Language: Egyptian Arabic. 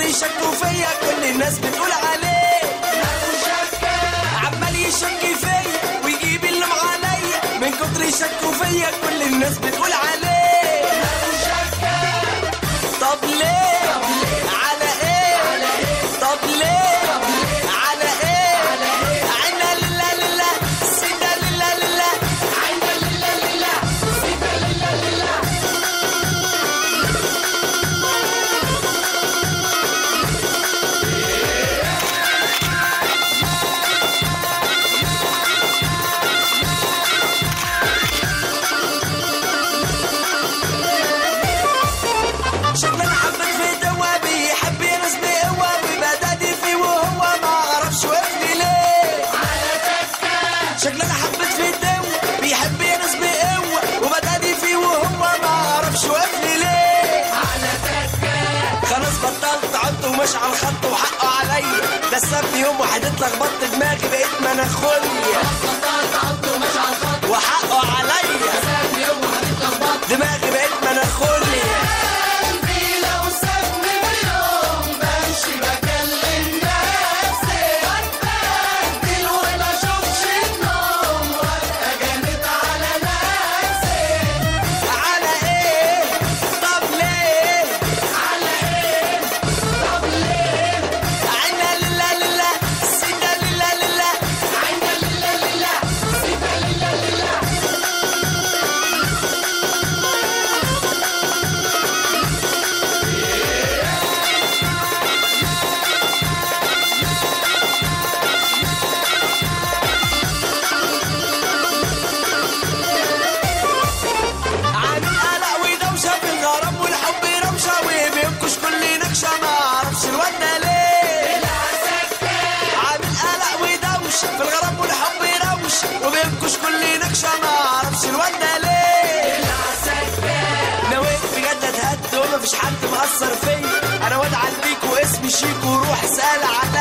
كتر شكه فيا كل الناس بتقول عليه عمال يشك فيا ويجيب اللي عليا من كتر شكه فيا كل الناس بتقول عليه طب ليه على ايه طب ليه على ايه عنا لله لله سيدا لله لله عنا لله لله سيدا لله لله شكلنا حبت في دوا بيحب ينس بقوة وبدادي فيه وهو ما عرفش وقفني ليه شكلنا حبت في الدوا بيحب ينس بقوة وبدادي فيه وهو ما عرفش وقفني ليه خلاص بطلت عدت ومش على الخط وحقه عليا ده سابني يوم واحد اتلخبطت دماغي بقيت مناخوليا وحقه عليا دماغي بقيت مناخوليا على ايه طب ليه على ايه طب ليه عنا لله لله سيدا لله لله عنا لله لله سيدا لله لله عامل قلق ودوشة في الغرام والحب روشة وبينكش كل نكشة ما اعرفش الواد ده ليه عامل قلق ودوشة في الغرام والحب روشة وبينكش كل نكشة ما اعرفش الواد ده ليه نويت بجد اتهد ومفيش حد مأثر فيا انا واد عنديك واسمي شيك وروح اسأل عني